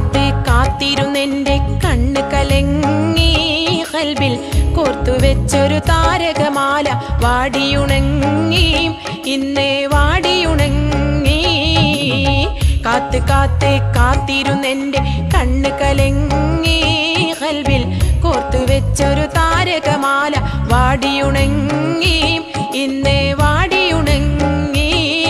കാത്ത് കാത്തിരുന്നെന്റെ കണ്ണ് കലങ്ങി കൽബിൽ കോർത്തു വെച്ചൊരു താരകമാല വാടിയുണങ്ങി ഇന്ന് വാടിയുണങ്ങി കാത്ത് കാത്ത് കാത്തിരുന്നെന്റെ കണ്ണ് കലങ്ങി കൽബിൽ കോർത്തു വെച്ചൊരു താരകമാല വാടിയുണങ്ങി ഇന്ന് വാടിയുണങ്ങി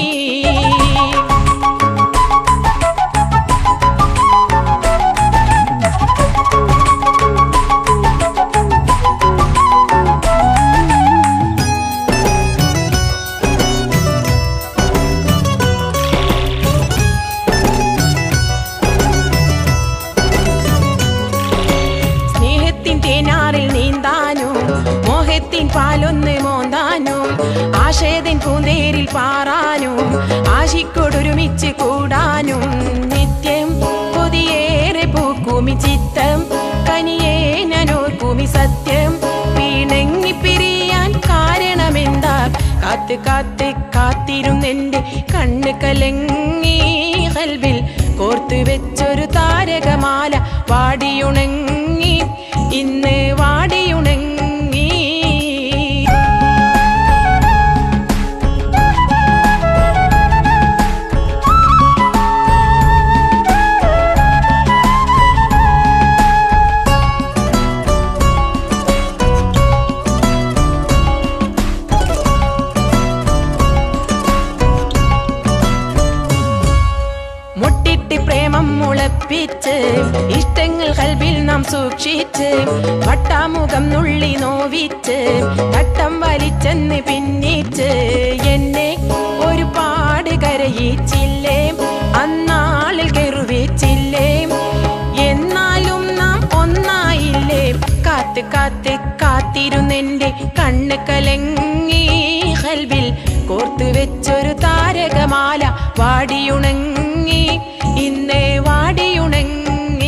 സ്നേഹത്തിൻ തേനാറിൽ നീന്താനും മോഹത്തിൻ പാലൊന്ന് മോന്താനും ആശയത്തിൻ പൂന്തേരിൽ പാറാനും ആശിക്കോടൊരുമിച്ച് കൂടാനും നിത്യം കൊതിയേറെ പൂക്കുമി ചിത്തം കനിയേ ഞാനോർക്കുമി സത്യം പിണങ്ങി പിരിയാൻ കാരണമെന്താ കാത്ത് കാത്ത് കാത്തിരുന്നെന്റെ കണ്ണ് കലങ്ങി കൽവിൽ കോർത്തു വെച്ചൊരു താരകമാല വാടിയുണങ്ങി ഇന്ന് വാടിയുണങ്ങി മുട്ടിട്ട് പ്രേമം മുളപ്പിച്ച് ഇഷ്ടങ്ങൾ കൽബിൽ നാം സൂക്ഷിച്ച് വട്ടാമുഖം നുള്ളി നോവിച്ച് തട്ടം വലിച്ചെന്ന് പിന്നിച്ച് എന്നെ ഒരുപാട് കരയിച്ചില്ലേ അന്നാളിൽ കെറുവിച്ചില്ലേ എന്നാലും നാം ഒന്നായില്ലേ കാത്ത് കാത്ത് കാത്തിരുന്നെന്റെ കണ്ണ് കലങ്ങി കൽബിൽ കോർത്തു വെച്ചൊരു താരകമാല വാടിയുണങ്ങി ഇന്നേ വാടിയുണങ്ങി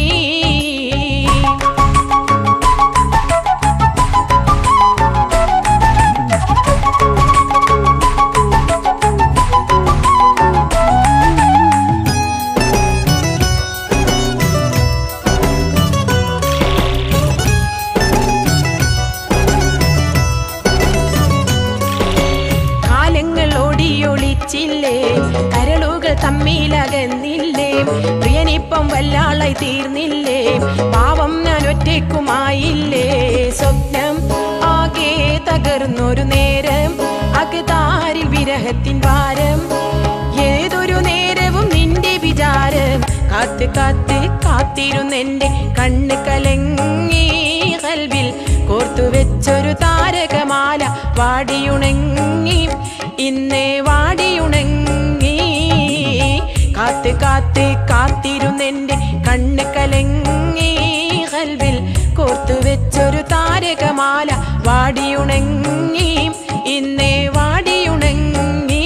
കാലങ്ങൾ ഓടിയൊളിച്ചില്ലേ കരളുകൾ തമ്മിലകന്നില്ലേ പ്രിയനിപ്പം വല്ലാളായി തീർന്നില്ലേ പാവം ഞാൻ ഒറ്റയ്ക്കുമായില്ലേ സ്വപ്നം ആകെ തകർന്നൊരു നേരം അകതാരിൽ വിരഹത്തിൻ ഭാരം ഏതൊരു നേരവും നിന്റെ വിചാരം കാത്ത് കാത്ത് കാത്തിരുന്നെന്റെ കണ്ണ് കലങ്ങി കൽവിൽ കോർത്തു വെച്ചൊരു താരകമാല വാടിയുണങ്ങി ഇന്നേ വാടിയുണങ്ങി കാത്ത് കാത്ത് കാത്തിരുന്നെന്റെ കണ്ണ് കലങ്ങി കൽവിൽ കോർത്തു വെച്ചൊരു താരകമാല വാടിയുണങ്ങി ഇന്നേ വാടിയുണങ്ങി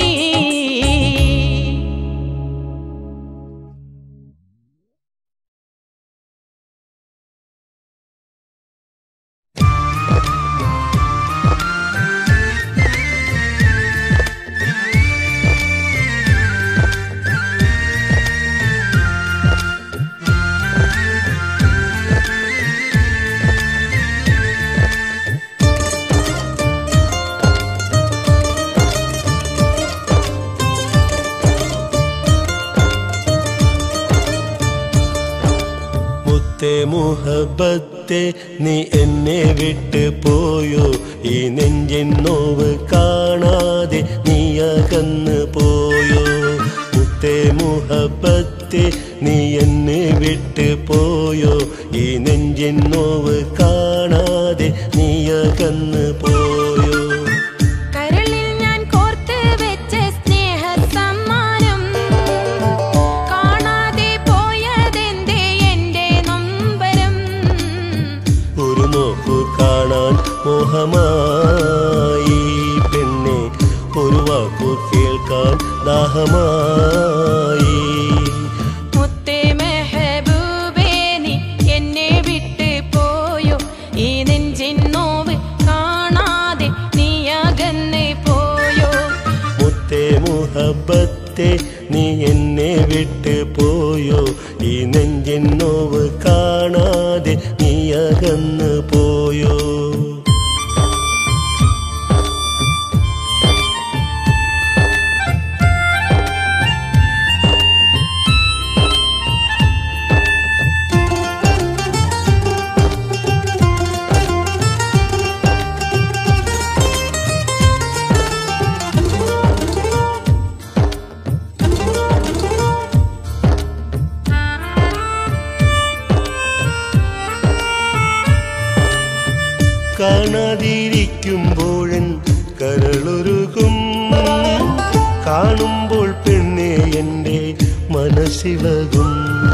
മുത്തേ മുഹബത്തെ നീ എന്നെ വിട്ട് പോയോ ഈ നെഞ്ചിൻ നോവ് കാണാതെ നീ അകന്ന് പോയോ മുത്തേ മുഹബത്തെ നീ എന്നെ വിട്ട് പോയോ ഈ നെഞ്ചിൻ നോവ് കാണാതെ നീ അകന്ന് പോയോ കരളിൽ ഞാൻ കോർത്ത് വെച്ച സ്നേഹ സമ്മാനം കാണാതെ പോയതെന്തേ എന്റെ നൊമ്പരം ഒരു നോക്കു കാണാൻ മോഹമായി പെണ്ണെ ഒരു വാക്കു കേൾക്കാൻ ദാഹമായി മുത്തേ മെഹബൂബേ നീ എന്നെ വിട്ട് പോയോ ഈ നെഞ്ചിൻ നോവ് കാണാതെ അകന്ന് പോയോ കാണാതിരിക്കുമ്പോഴൻ കരളൊരുകും കാണുമ്പോൾ പെണ്ണെ എൻ്റെ മനസ്സിളകും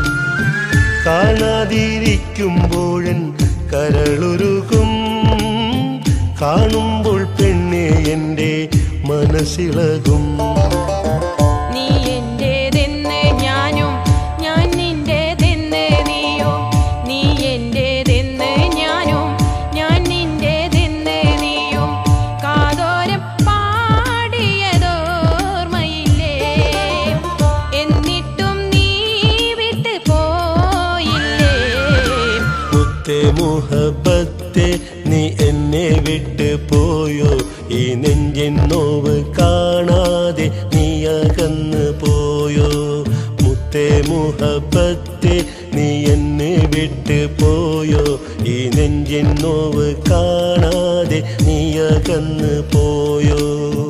കാണാതിരിക്കുമ്പോഴൻ കരളൊരുകും കാണുമ്പോൾ പെണ്ണെ എൻ്റെ മനസ്സിളകും നീ എന്റേതെന്ന് ഞാനും ഞാൻ നിന്റേതെന്ന് നീയും നീ എന്റേതെന്ന് ഞാനും ഞാൻ നിന്റേതെന്ന് നീയും കാതോരം പാടിയതോർമ്മയില്ലേ എന്നിട്ടും നീ വിട്ട് പോയില്ലേ മുത്തേ മുഹബത്തെ നീ എന്നെ വിട്ട് പോയോ ഈ നെഞ്ചിൻ നോവ് കാണാതെ നീ അകന്ന് പോയോ മുത്തേ മുഹബത്തെ നീ എന്നെ വിട്ട് പോയോ ഈ നെഞ്ചിൻ നോവ് കാണാതെ നീ അകന്ന് പോയോ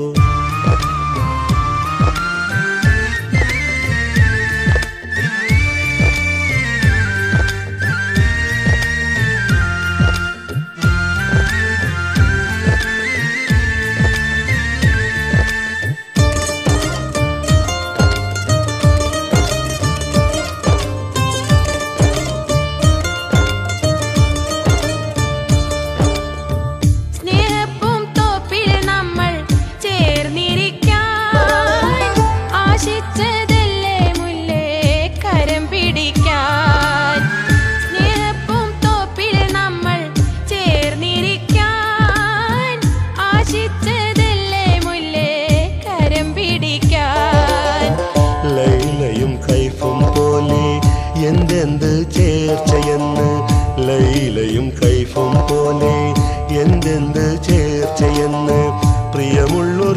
സ്നേഹപ്പും തോപ്പിൽ നമ്മൾ ചേർന്നിരിക്കാൻ ആശിച്ചതല്ലേ മുല്ലേ കരം പിടിക്കാൻ സ്നേഹപ്പും തോപ്പിൽ നമ്മൾ ചേർന്നിരിക്കാൻ ആശിച്ചതല്ലേ മുല്ലേ കരം പിടിക്കാൻ ലൈലയും കൈഫും പോലെ എന്തെന്ത് ചേർച്ചയെന്ന് ലൈലയും കൈഫും പോലെ എന്തെന്ത് ചേർച്ചയെന്ന് പ്രിയമുള്ളോർ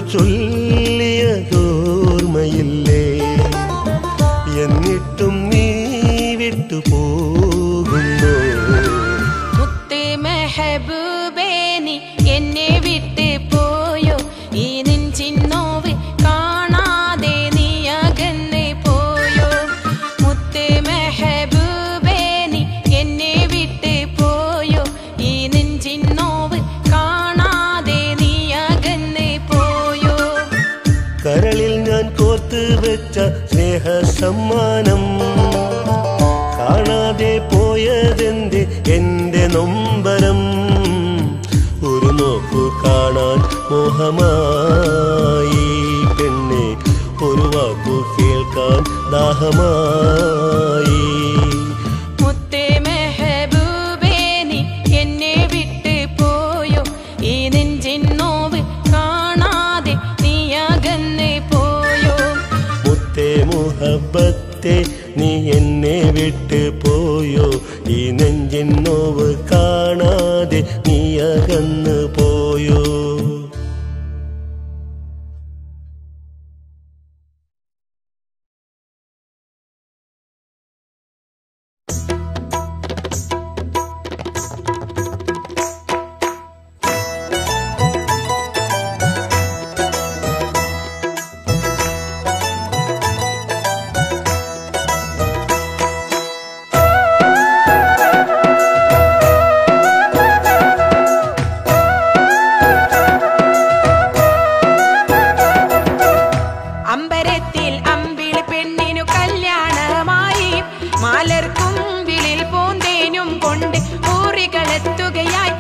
ചൊല്ലിയതോർമ്മയില്ലേ എന്നിട്ടും നീ വിട്ടു പോകുന്നു മുത്ത് മെഹബൂബേ നീ എന്നെ വിട്ട് പോയോ ഈ നെഞ്ചിൻ നോവ് കാണാതെ നീ അകന്ന് പോയോ മുത്ത് മെഹബൂബേ നീ എന്നെ വിട്ട് പോയോ ഈ നെഞ്ചിൻ നോവ് കാണാതെ നീ അകന്ന് പോയോ കരളിൽ ഞാൻ കോർത്ത് വെച്ച സ്നേഹ സമ്മാനം കാണാതെ പോയതെന്ത് എന്റെ നൊമ്പരം ഒരു നോക്കു കാണാൻ മോഹമായി പെണ്ണെ ഒരു വാക്കു കേൾക്കാൻ ദാഹമായി മുത്തേ മെഹബൂബേ നീ എന്നെ വിട്ട് പോയോ ഈ നെഞ്ചിൻ നോവ് കാണാതെ നീ അകന്ന് പോയോ മുത്തേ മുഹബത്തെ നീ എന്നെ വിട്ട് പോയോ ഈ നെഞ്ചിൻ നോവ് കാണാതെ നീ അകന്ന് പോയോ അമ്പരത്തിൽ അമ്പിളി പെണ്ണിനു കല്യാണമായി മാലർക്കുമ്പിളിൽ പൂന്തേനും കൊണ്ട് ഊറികളെത്തുകയായി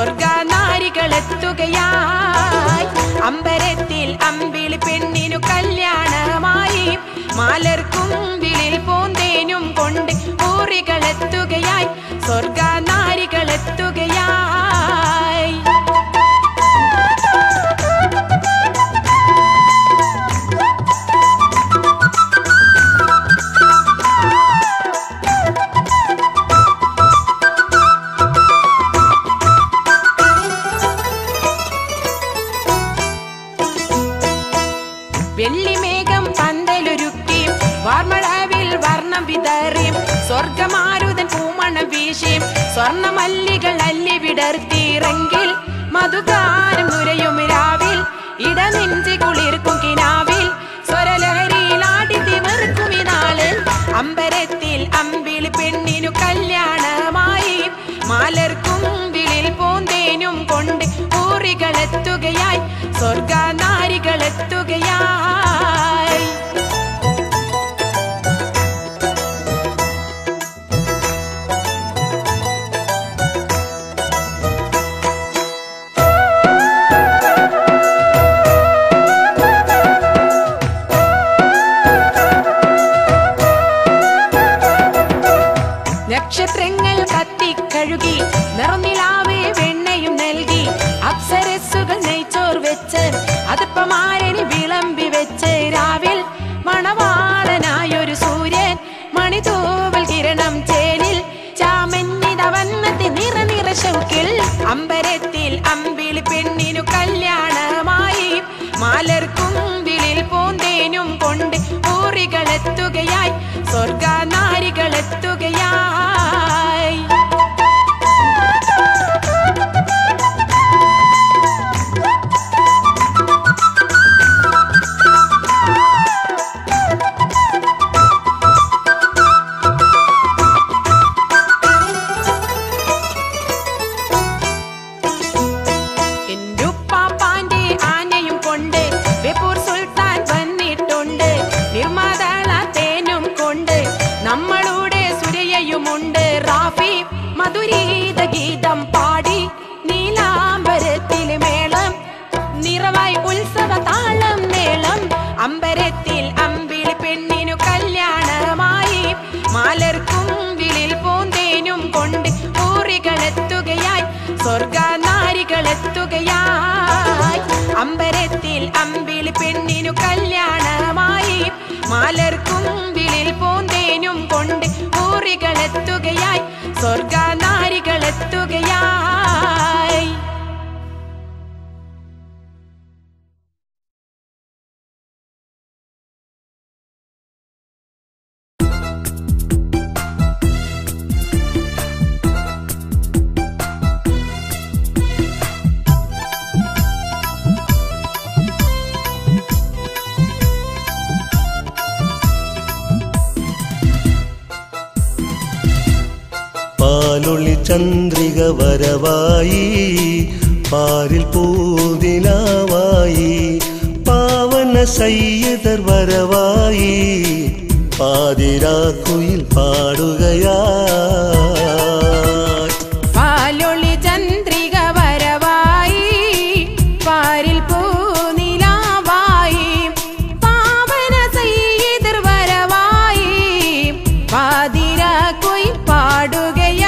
സ്വർഗനാരികളെത്തുകയായി അമ്പരത്തിൽ അമ്പിളി പെണ്ണിനു കല്യാണമായി മാലർക്കുമ്പിളിൽ പൂന്തേനും കൊണ്ട് ഊറികളെത്തുകയായി സ്വർഗനാരികളെത്തുകയായി മണം വീശിയും സ്വർണ്ണ മല്ലികൾ അല്ലി വിടർത്തിയിറങ്കിൽ മധുകാരം നുരയും രാവിൽ ഇടനെഞ്ചി കുളിർക്കും കിനാവിൽ സ്വരലഹരിയിൽ ആടി തിമർക്കും ഈ നാളിൽ അമ്പരത്തിൽ അമ്പിളി പെണ്ണിനു കല്യാണമായി മാലർക്കും വിളിൽ പൂന്തേനും കൊണ്ട് ഊറികളെത്തുകയായി സ്വർഗ നാരികളെത്തുകയായി നക്ഷത്രങ്ങൾ കത്തിക്കഴുകി നിറനിലാവേ വെണ്ണയും നൽകി അപ്സരസുകൾ നെയ്ച്ചോർ വെച്ച് അതിപ്പമാരനി വിളമ്പി വെച്ച് രാവിൽ മണവാളനായൊരു സൂര്യൻ മണിതൂവൽ കിരണം ചേനിൽ ചാമന്നിത വന്നത്തെ നിറ നിറ ശൗക്കിൽ അമ്പരത്തിൽ അമ്പിളി പെണ്ണിനു കല്യാണമായി മാലർക്കും വിളിൽ പൂന്തേനും കൊണ്ട് ഊറികളെത്തുകയായി സ്വർഗ നാരികളെത്തുകയായി എന്റുപ്പാപ്പാന്റെ ആനയും കൊണ്ട് ബേപ്പൂർ സുൽത്താൻ വന്നിട്ടുണ്ട് നിർമ്മാതാള തേനും കൊണ്ട് നമ്മളുടെ സുരയയുമുണ്ട് റാഫി മധുരീത ഗീതം പാടി നീലാംബരത്തിൽ മേളം നിറവായി ഉത്സവ താളം മേളം അമ്പരത്തിൽ അമ്പിളി പെണ്ണിനു കല്യാണമായി മാലർക്കും വിളിൽ പൂന്തേനും കൊണ്ട് ഊറികളെത്തുകയായി സ്വർഗ നാരികളെത്തുകയായി അമ്പരത്തിൽ അമ്പിളി പെണ്ണിനു കല്യാണമായി മാലർക്കും വിളിൽ പൂന്തേനും കൊണ്ട് ഊറികളെത്തുകയായി സ്വർഗ നാരികളെത്തുകയായി പാലൊളി ചന്ദ്രിക വരവായി പാരിൽ പൂതിലാവായി പാവന സയ്യദർ വരവായി പാതിരാക്കുയിൽ പാടുകയായി പാലൊളി ചന്ദ്രിക വരവായി പാരിൽ പൂനിലാവായി പാവന സയ്യിദർ വരവായി പാതിര കൊയ് പാടുകയായി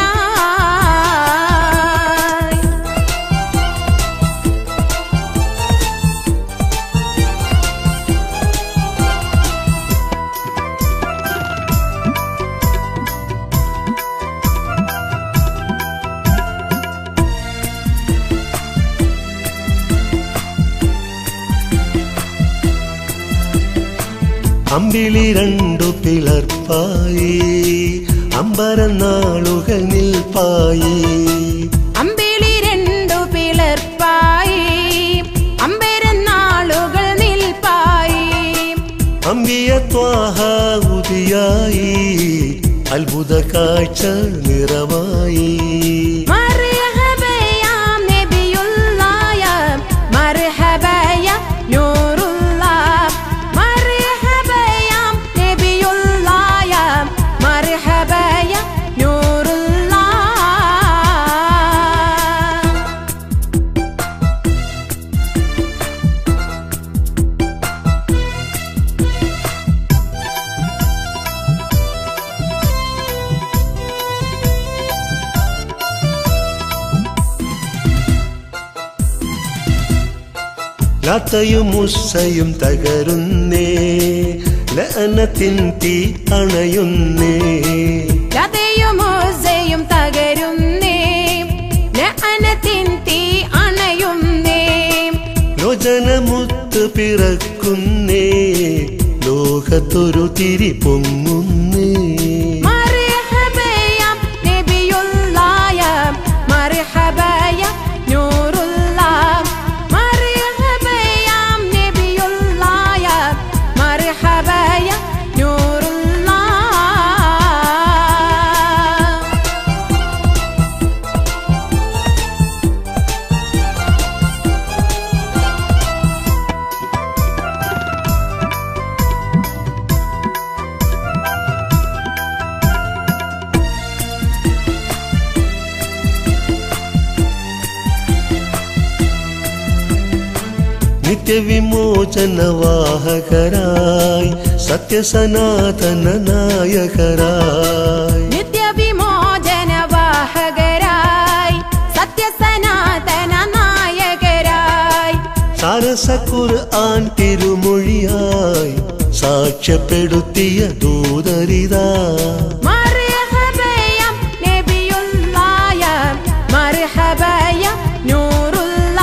അമ്പിളി രണ്ടു പിളർപ്പായി അമ്പരനാളുകൾ നിൽപ്പായി അമ്പിളി രണ്ടു പിളർപ്പായി അമ്പരനാളുകൾ നിൽപ്പായി അമ്പിയ ത്വാഹ ഉദിയായി അത്ഭുത കാഴ്ച നിറമായി മർഹബയാം നബിയുള്ളായ മർഹബയ നൂറുള്ള മർഹബയാം നബിയുള്ളായ മർഹബയ നൂറുള്ള ലതയും മുസ്സയും തകരുന്നേ ലഅനത്തിൻ തീ അണയുന്നേ ലതയും ഓസയും തകരുന്നേ ലഅനത്തിൻ തീ അണയുന്നേ ലോചനമുത്ത് പിറക്കുന്നേ ലോകത്തൊരു തിരി പൊങ്ങുന്നേ മർഹബയാം നബിയുള്ളായ നിത്യവിമോചനവാഹകരായി സത്യസനാതന നായകരായി നിത്യവിമോചനവാഹകരായി സത്യസനാതന നായകരായി സാരസ ഖുർആൻ തിരുമൊഴിയായി സാക്ഷ്യപ്പെടുത്തിയ ദൂതരിതാ മർഹബയം നബിയുള്ളായ മർഹബയ നൂറുള്ള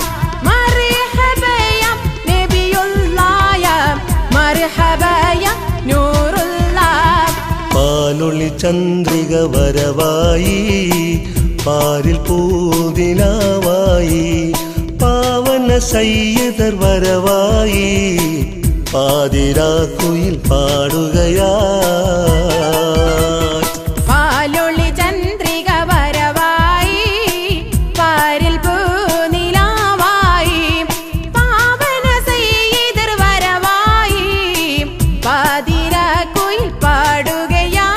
മർഹബയം നബിയുള്ളായ മർഹബയ നൂറുള്ള പാലൊളി ചന്ദ്രിക വരവായി പാരിൽ പൂതിനാവായി പാവന സയ്യദർ വരവായി പാതിരാക്കുയിൽ പാടുകയാ പാലൊളി ചന്ദ്രിക വരവായി പാരിൽ പൂനിലാവായി പാവന സയ്യിദർ വരവായി പാതിര കുയിൽ പാടുകയാ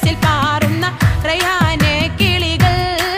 ഫിർദൗസിൽ പാറുന്ന റയ്യാനെ കിളികൾ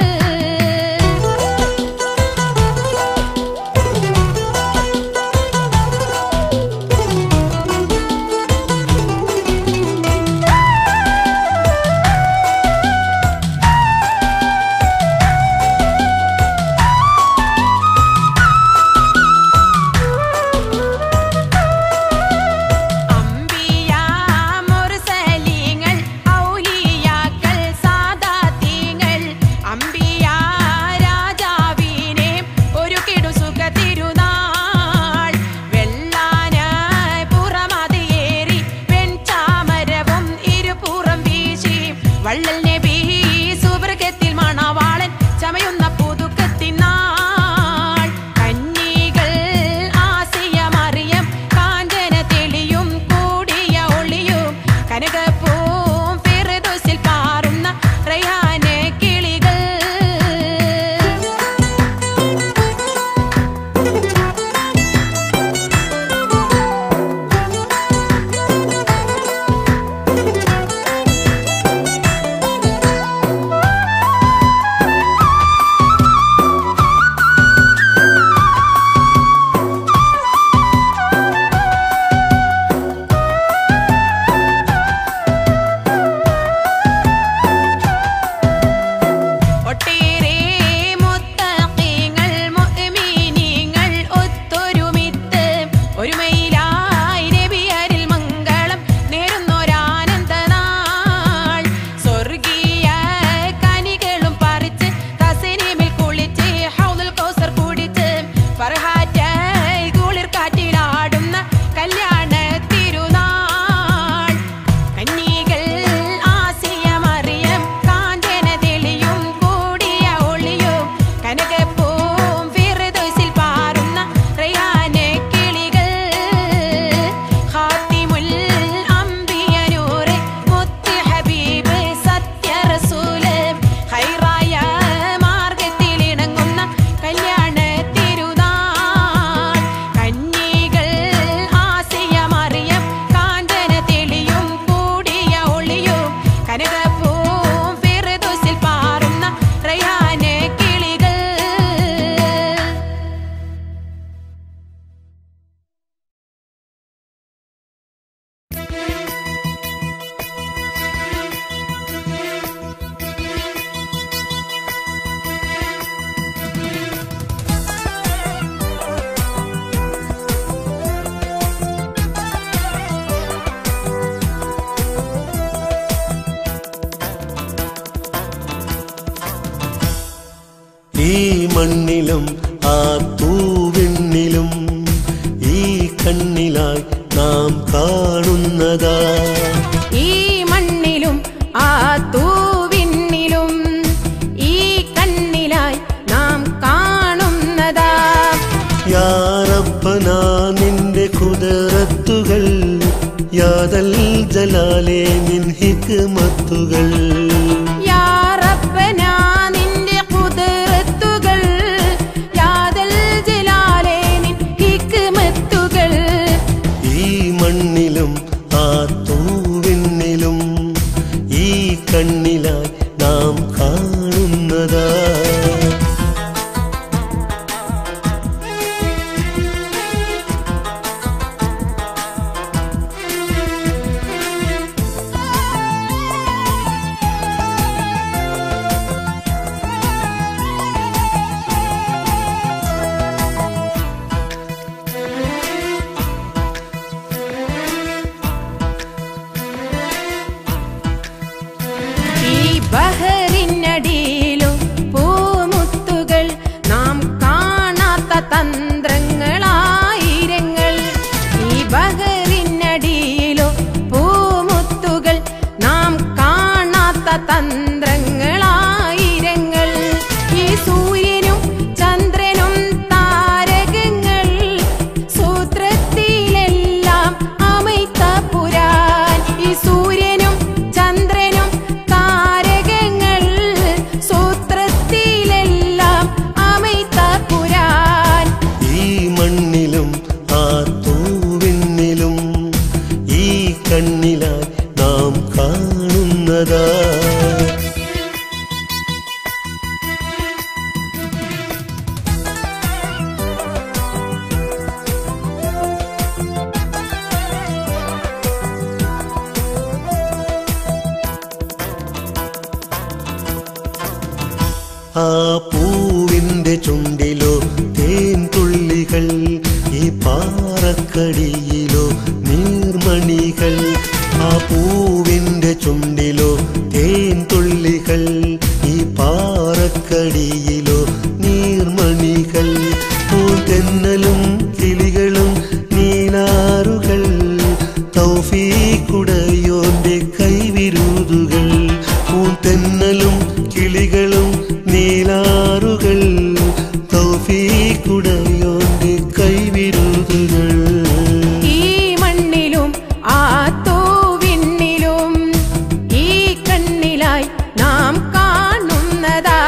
അംബിയ മുർസലീങ്ങൾ ഔലിയാക്കൾ സാദാത്യങ്ങൾ അംബിയ രാജാവിനെ ഒരു കിടുസുഖ തിരുനാൾ വെള്ളാന പുറമതിയേറി വെൺചാമരവും ഇരുപുറം വീശി വള്ളൽ നബി സുവർഗത്തിൽ മണവാളൻ ചമയുന്ന പുതുക്കത്തിനാൾ കന്നികൾ ആസിയ മറിയം കാഞ്ചന തെളിയും കൂടിയ ഒളിയും കനകപ്പൂം ഫിർദൗസിൽ പാറുന്ന റയ്യാനെ കിളികൾ ഒട്ടേറെ മുത്തഖീങ്ങൾ മുഅ്മിനീങ്ങൾ ഒത്തൊരുമിത്ത് ഒരുമയിലായി നബിയരിൽ മംഗളം നേരുന്നൊരാനന്ദ നാൾ സ്വർഗീയ കനികളും പറിച്ച് തസനീമിൽ കുളിച്ച് ഹൗദുൽ കൗസർ കുടിച്ച് ഫർഹാറ്റായി കുളിർ കാറ്റിലാടുന്ന കല്യാണ തിരുനാൾ കന്നികൾ ആസിയ മറിയം കാഞ്ചന തെളിയും കൂടിയ ഒളിയും കനകപ്പൂം ഫിർദൗസിൽ പാറുന്ന റയ്യാനെ കിളികൾ ഖാത്തിമുൽ അംബിയ നൂറ് മുത്ത് ഹബീബ് സത്യ റസൂല് ഖൈറായ മാർഗത്തിൽ ഇണങ്ങുന്ന കല്യാണ തിരുനാൾ കന്നികൾ ആസിയ മറിയം കാഞ്ചന തെളിയും കൂടിയ ഒളിയും കനകപ്പൂം ഫിർദൗസിൽ പാറുന്ന റയ്യാനെ കിളികൾ ഈ മണ്ണിലും ആ തൂവിണ്ണിലും ഈ കണ്ണിലായി നാം കാണുന്നതാ ഈ മണ്ണിലും ആ തൂവിണ്ണിലും ഈ കണ്ണിലായി നാം കാണുന്നതാ യാറപ്പന നിന്റെ കുതിരത്തുകൾ യാതൽ ജലാലെ നിൻ ഹിക്മത്തുകൾ യാ റബ്ബനാ നിന്റെ ഖുദ്റത്തുകൾ യാദൽ ജലാലേ നിൻ ഹിക്മത്തുകൾ ഈ മണ്ണിലും ആ തൂവിണ്ണിലും ഈ കണ്ണിലായി നാം കാണുന്നതാ ഈ ബഹറിനടിയിലും പൂമുത്തുകൾ നാം കാണാത്ത തന്ത്രങ്ങളായിരങ്ങൾ ഈ ബഹറിനടിയിലും പൂമുത്തുകൾ നാം കാണാത്ത തന്ത്രങ്ങളായിരങ്ങൾ ഈ സൂര്യനും ചന്ദ്രനും താരകങ്ങൾ സൂത്രത്തിലെല്ലാം അമൈത്ത പുരാൻ ഈ സൂര്യനും ചന്ദ്രനും താരകങ്ങൾ ആ പൂവിന്റെ ചുണ്ടിലോ തേൻ തുള്ളികൾ ഈ പാറക്കടിയിലോ നീർമണികൾ ആ പൂവിന്റെ ചുണ്ടിലോ തേൻ തുള്ളികൾ ഈ പാറക്കടിയിലോ നീർമണികൾ പൂതെന്നലും കിളികളും നീലാറുകൾ തൗഫീക്കുടയോന്റെ കൈവിരുതുകൾ പൂത്തെന്നലും കിളികളും നീലാറുകൾ തൗഫീക്കുടയോന്റെ കൈവിരുതുകൾ ഈ മണ്ണിലും ആ തൂവിണ്ണിലും ഈ കണ്ണിലായി നാം കാണുന്നതാ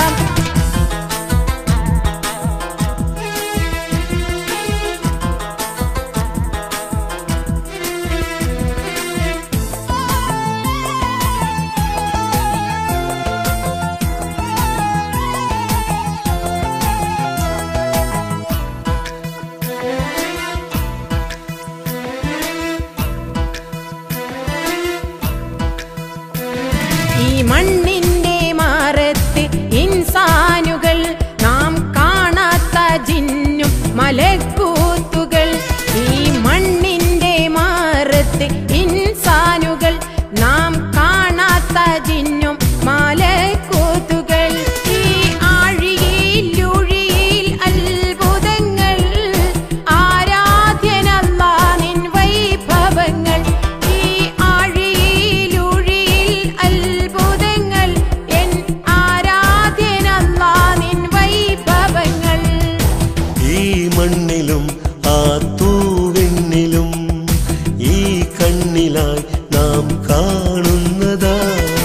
ഈ മണ്ണിന്റെ മാറത്ത് ഇൻസാനുകൾ നാം കാണാത്ത ജിന്നും മലക്കൂത്തുകൾ ഈ മണ്ണിന്റെ മാറത്ത് ഇൻസാനുകൾ നാം കാണാത്ത ജിന്നും മലക്കൂത്തുകൾ ഈ ആഴിയിൽ ഒഴിയിൽ അത്ഭുതങ്ങൾ ആരാധ്യനല്ലാ നിൻ വൈഭവങ്ങൾ ഈ ആഴിയിൽ ഒഴിയിൽ അത്ഭുതങ്ങൾ എൻ ആരാധ്യനല്ലാ നിൻ വൈഭവങ്ങൾ ഈ മണ്ണിലും ആ തൂവെണ്ണിലും ഈ കണ്ണിലായി നാം കാണുന്നതാ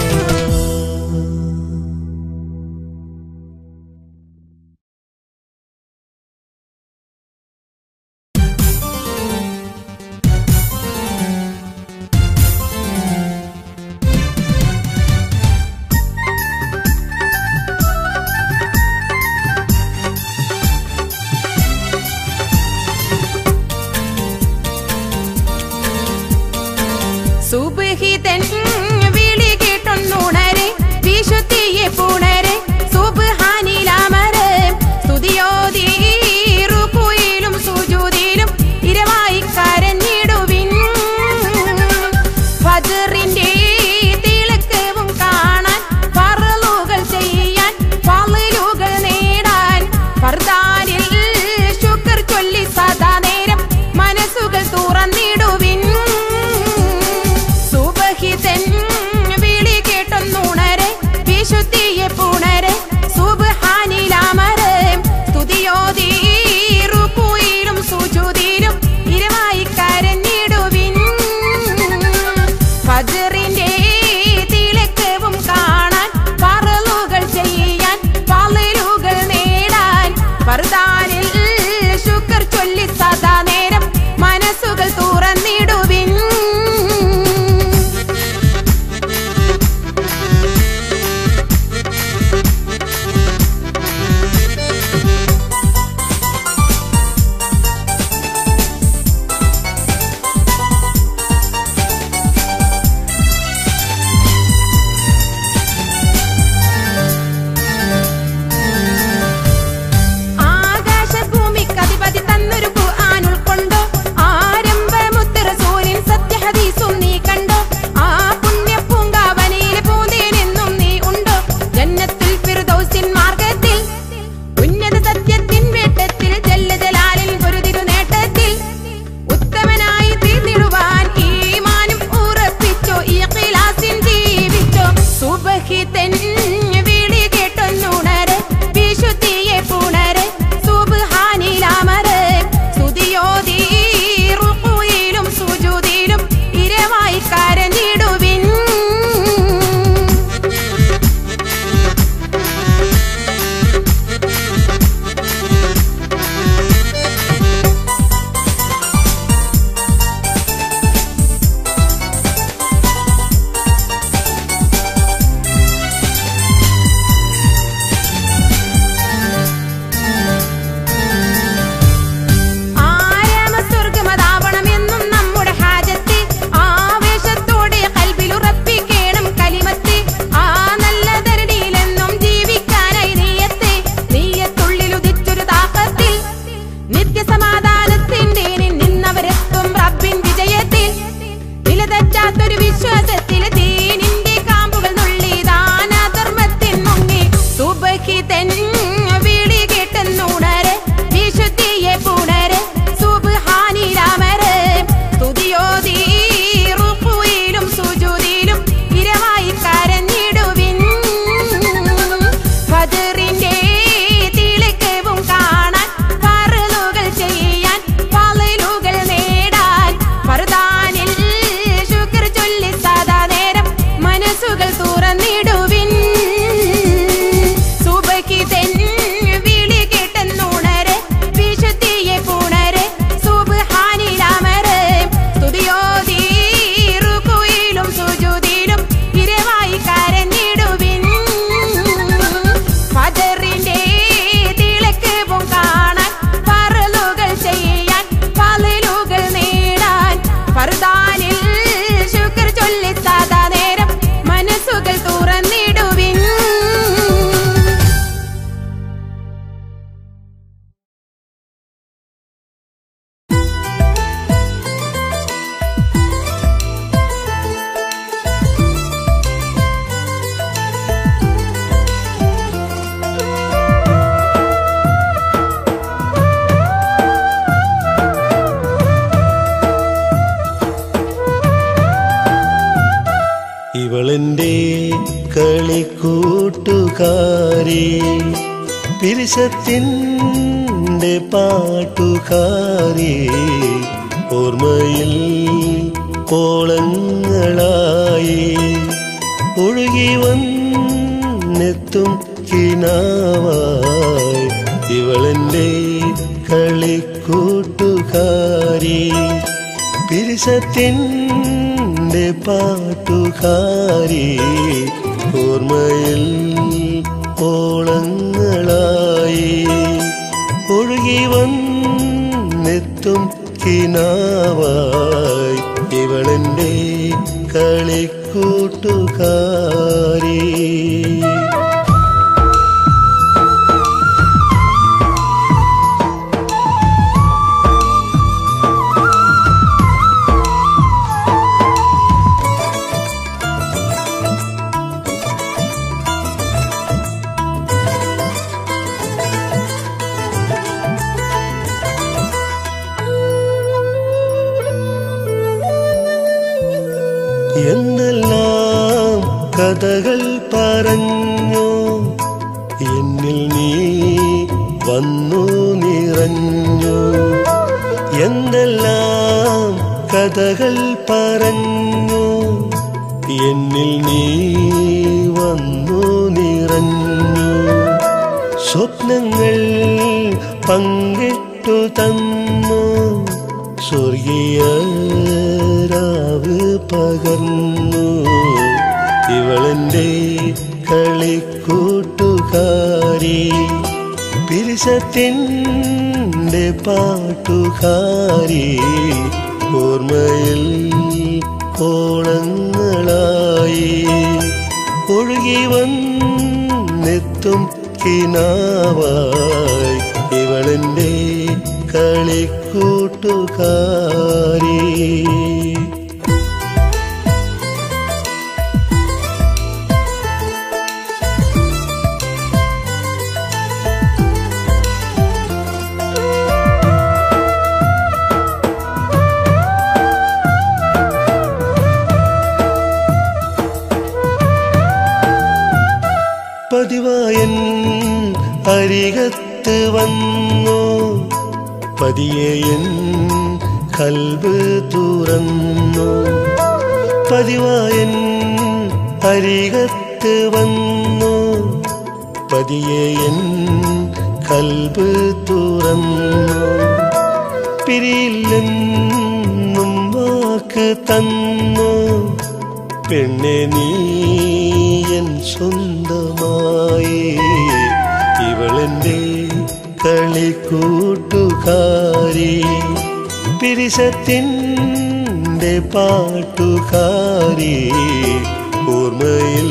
സുബ്ഹിതൻ വിളി കേട്ടൊന്നുണരെ വിശുദ്ധിയെ പുണരെ സുബ്ഹാനിലാമരെ സ്തുതിയോതി റുക്കുയിലും സുജൂദിലും ഇരവായി കരഞ്ഞിടുവിൻ ഫജ്റിന്റെ തിളക്കവും കാണാൻ ഫർളുകൾ ചെയ്യാൻ ഫളലുകൾ നേടാൻ ഫർദാനിൽ ശുക്ർ ചൊല്ലി സദാ നേരം മനസ്സുകൾ തുറന്നിടുവിൻ സുബഹിതൻ വിളി കേട്ടൊന്നുണരെ വിശുദ്ധിയെ പുണരെ സുബ്ഹാനിലാമരെ സ്തുതിയോതി റുക്കുയിലും സുജൂദിലും ഇരവായി കരഞ്ഞിടുവിൻ ഫജ്റിന്റെ തിളക്കവും കാണാൻ ഫറലുകൾ ചെയ്യാൻ ഫളലുകൾ നേടാൻ ഫർദാനിൽ ശുക്ർ ചൊല്ലി സദാ നേരം മനസ്സുകൾ തുറന്നിടുവിൻ ഇവളെന്റെ കളിക്കൂട്ടുകാരി പിരിശത്തിൻ്റെ പാട്ടുകാരി ഓർമ്മയിൽ കോളങ്ങളായി ഒഴുകി വന്നെത്തും കിനാവായി ഇവളെന്റെ കളിക്കൂട്ടുകാരി പിരിശത്തിൻ്റെ പാട്ടുകാരി ഓർമ്മയിൽ ഓളങ്ങളായി ഒഴുകി വന്നെത്തും കിനാവായി ഇവളെന്റെ കളിക്കൂട്ടുകാരി എന്തെല്ലാം കഥകൾ പറഞ്ഞു എന്നിൽ നീ വന്നു നിറഞ്ഞു എന്തെല്ലാം കഥകൾ പറഞ്ഞു എന്നിൽ നീ വന്നു നിറഞ്ഞു സ്വപ്നങ്ങൾ പങ്കിട്ടു തന്നു സ്വർഗീയ രാവ് പകർന്നു ഇവളെന്റെ കളിക്കൂട്ടുകാരി പിരിശത്തിൻ്റെ പാട്ടുകാരി ഓർമ്മയിൽ കോളങ്ങളായി ഒഴുകി വന്നെത്തും കിനാവായി ഇവളെന്റെ കളിക്കൂട്ടുകാരി പതിവായൻ അരികത്ത് വന്നു പതിയേയൻ കൽബ് തുറന്നു പതിവായൻ അരികത്ത് വന്നു പതിയേയൻ കൽബ് തുറന്നു പിരിയില്ലെന്നും വാക്ക് തന്നു പെണ്ണെ നീ എൻ സ്വന്തമായി ഇവളെന്റെ കളിക്കൂട്ടുകാരി പിരിശത്തിൻ്റെ പാട്ടുകാരി ഓർമ്മയിൽ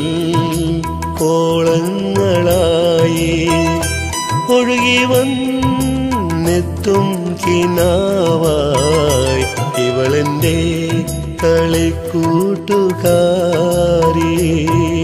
കോളങ്ങളായി ഒഴുകി വന്നെത്തും കിനാവായി ഇവളെന്റെ കളിക്കൂട്ടുകാരി